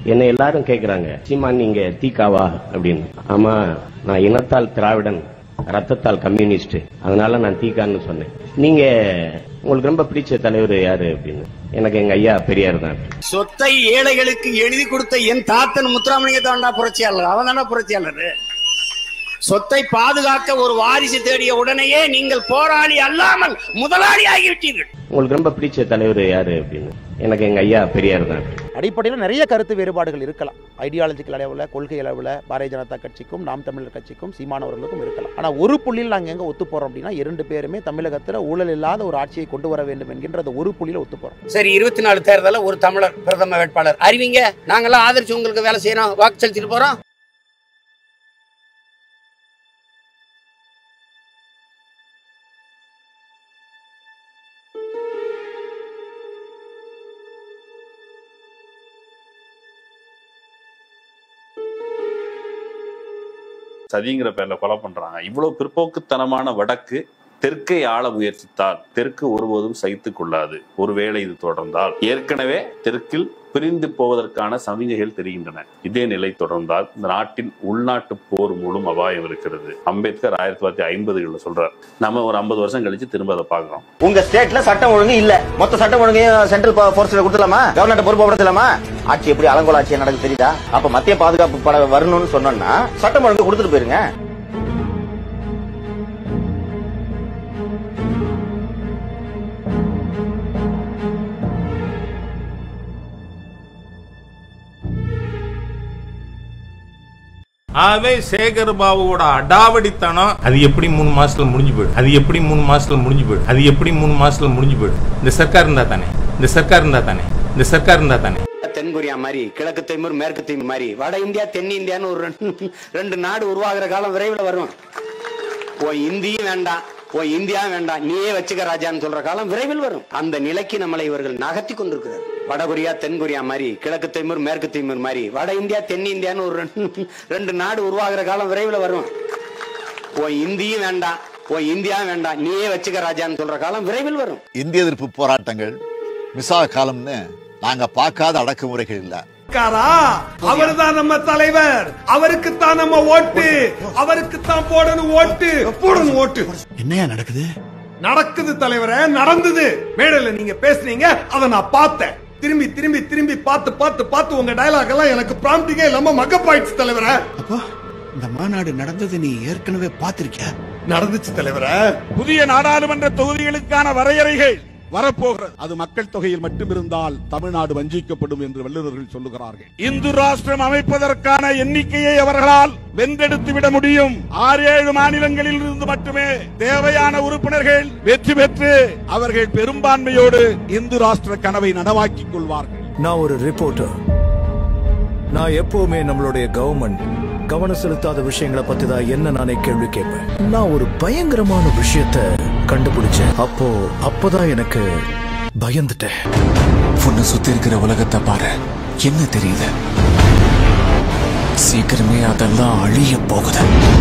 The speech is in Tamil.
என்னை எல்லாரும் கேக்குறாங்க சீமான் நீங்க தீக்காவா அப்படின்னு ஆமா நான் இனத்தால் திராவிடன் ரத்தத்தால் கம்யூனிஸ்ட் அதனால நான் தீக்கான்னு சொன்னேன் நீங்க உங்களுக்கு ரொம்ப பிடிச்ச தலைவர் யாரு அப்படின்னு எனக்கு எங்க ஐயா பெரியார் தான் சொத்தை ஏழைகளுக்கு எழுதி கொடுத்த என் தாத்தன் முத்துராமலிங்க தாண்டா புரட்சியாளர் அவன் தானே புரட்சியாளர் சொத்தை பாதுகாக்க ஒரு வாரிசு தேடிய உடனேயே நீங்கள் போராளி அல்லாமல் முதலாளி ஆகிவிட்டீர்கள் உங்களுக்கு ரொம்ப பிடிச்ச தலைவர் யாரு அப்படின்னு எனக்கு எங்க ஐயா பெரியார் தான் அடிப்படையில் நிறைய கருத்து வேறுபாடுகள் இருக்கலாம் ஐடியாலஜிக்கல் அளவில் கொள்கை அளவில் பாரதிய ஜனதா கட்சிக்கும் நாம் தமிழர் கட்சிக்கும் சீமானவர்களுக்கும் இருக்கலாம் ஆனால் ஒரு புள்ளியில் நாங்கள் எங்கே ஒத்து போகிறோம் அப்படின்னா இரண்டு பேருமே தமிழகத்தில் ஊழல் இல்லாத ஒரு ஆட்சியை கொண்டு வர வேண்டும் என்கின்ற அந்த ஒரு புள்ளியில் ஒத்து போகிறோம் சரி இருபத்தி நாலு தேர்தலில் ஒரு தமிழர் பிரதம வேட்பாளர் அறிவிங்க நாங்கெல்லாம் ஆதரிச்சு உங்களுக்கு வேலை செய்யறோம் வாக்கு செலுத்திட்டு போறோம் சதிங்கிற பேர்ல கொலை பண்றாங்க இவ்வளவு பிற்போக்குத்தனமான வடக்கு தெற்கை ஆள முயற்சித்தால் தெற்கு ஒருபோதும் சகித்துக் கொள்ளாது ஒருவேளை இது தொடர்ந்தால் ஏற்கனவே தெற்கில் பிரிந்து போவதற்கான சமிகைகள் தெரிகின்றன இதே நிலை தொடர்ந்தால் இந்த நாட்டின் உள்நாட்டு போர் மூலம் அபாயம் இருக்கிறது அம்பேத்கர் ஆயிரத்தி தொள்ளாயிரத்தி ஐம்பதுகளில் சொல்றார் நம்ம ஒரு ஐம்பது வருஷம் கழிச்சு திரும்ப அதை பார்க்கிறோம் உங்க ஸ்டேட்ல சட்டம் ஒழுங்கு இல்ல மொத்த சட்டம் ஒழுங்கையும் சென்ட்ரல் போர்ஸ்ல கொடுத்துலாமா கவர்மெண்ட் பொறுப்பு படுத்தலாமா ஆட்சி எப்படி அலங்கோல ஆட்சியா நடக்குது தெரியுதா அப்ப மத்திய பாதுகாப்பு பட வரணும்னு சொன்னோம்னா சட்டம் ஒழுங்கு கொடுத்துட்டு போயிருங்க ஆகவே சேகர் பாபுவோட அடாவடித்தனம் அது எப்படி மூணு மாசத்துல முடிஞ்சு போயிடும் அது எப்படி மூணு மாசத்துல முடிஞ்சு போயிடும் அது எப்படி மூணு மாசத்துல முடிஞ்சு போயிடும் இந்த சர்க்கார் இருந்தா தானே இந்த சர்க்கார் இருந்தா தானே இந்த சர்க்கார் இருந்தா தானே தென்கொரியா மாதிரி கிழக்கு தைமூர் மேற்கு தைமூர் மாதிரி வட இந்தியா தென் இந்தியான்னு ஒரு ரெண்டு ரெண்டு நாடு உருவாகிற காலம் விரைவில் வரும் ஓ இந்தியும் வேண்டாம் ஓ இந்தியா வேண்டாம் நீயே வச்சுக்க ராஜான்னு சொல்ற காலம் விரைவில் வரும் அந்த நிலைக்கு நம்மளை இவர்கள் நகர்த்தி கொண்டிருக்கிறார் வடகொரியா தென்கொரியா மாதிரி கிழக்கு தைமூர் மேற்கு தைமூர் மாதிரி வட இந்தியா தென் இந்தியான்னு ஒரு ரெண்டு ரெண்டு நாடு உருவாகிற காலம் விரைவில் வரும் ஓ இந்தியும் வேண்டாம் ஓ இந்தியா வேண்டாம் நீயே வச்சுக்க ராஜான்னு சொல்ற காலம் விரைவில் வரும் இந்திய எதிர்ப்பு போராட்டங்கள் மிசா காலம்னு நாங்க பார்க்காத அடக்குமுறைகள் இல்ல அவர்தான் நம்ம தலைவர் அவருக்கு தான் நம்ம ஓட்டு அவருக்கு தான் போடணும் ஓட்டு போடணும் ஓட்டு என்னையா நடக்குது நடக்குது தலைவரே நடந்தது மேடையில நீங்க பேசுனீங்க அதை நான் பார்த்தேன் திரும்பி திரும்பி திரும்பி பார்த்து பார்த்து பார்த்து உங்க டயலாக் எல்லாம் எனக்கு ப்ராம்ப்டிங்கே இல்லாம மகப்பாயிடுச்சு தலைவரே அப்போ இந்த மாநாடு நடந்தது நீ ஏற்கனவே பார்த்திருக்கியா நடந்துச்சு தலைவரே புதிய நாடாளுமன்ற தொகுதிகளுக்கான வரையறைகள் வரப்போகிறது அது மக்கள் தொகையில் மட்டும் இருந்தால் தமிழ்நாடு வஞ்சிக்கப்படும் என்று வல்லுநர்கள் சொல்லுகிறார்கள் இந்து ராஷ்டிரம் அமைப்பதற்கான எண்ணிக்கையை அவர்களால் வென்றெடுத்து விட முடியும் ஆறு ஏழு மாநிலங்களில் இருந்து மட்டுமே தேவையான உறுப்பினர்கள் வெற்றி பெற்று அவர்கள் பெரும்பான்மையோடு இந்து ராஷ்டிர கனவை நனவாக்கிக் கொள்வார்கள் நான் ஒரு ரிப்போர்ட்டர் நான் எப்பவுமே நம்மளுடைய கவர்மெண்ட் கவனம் செலுத்தாத விஷயங்களை பத்தி தான் என்ன நானே கேள்வி கேட்பேன் நான் ஒரு பயங்கரமான விஷயத்த கண்டுபிடிச்சேன் அப்போ அப்பதான் எனக்கு பயந்துட்டேன் உன்னை சுத்தி இருக்கிற உலகத்தை பாரு என்ன தெரியுது சீக்கிரமே அதெல்லாம் அழிய போகுது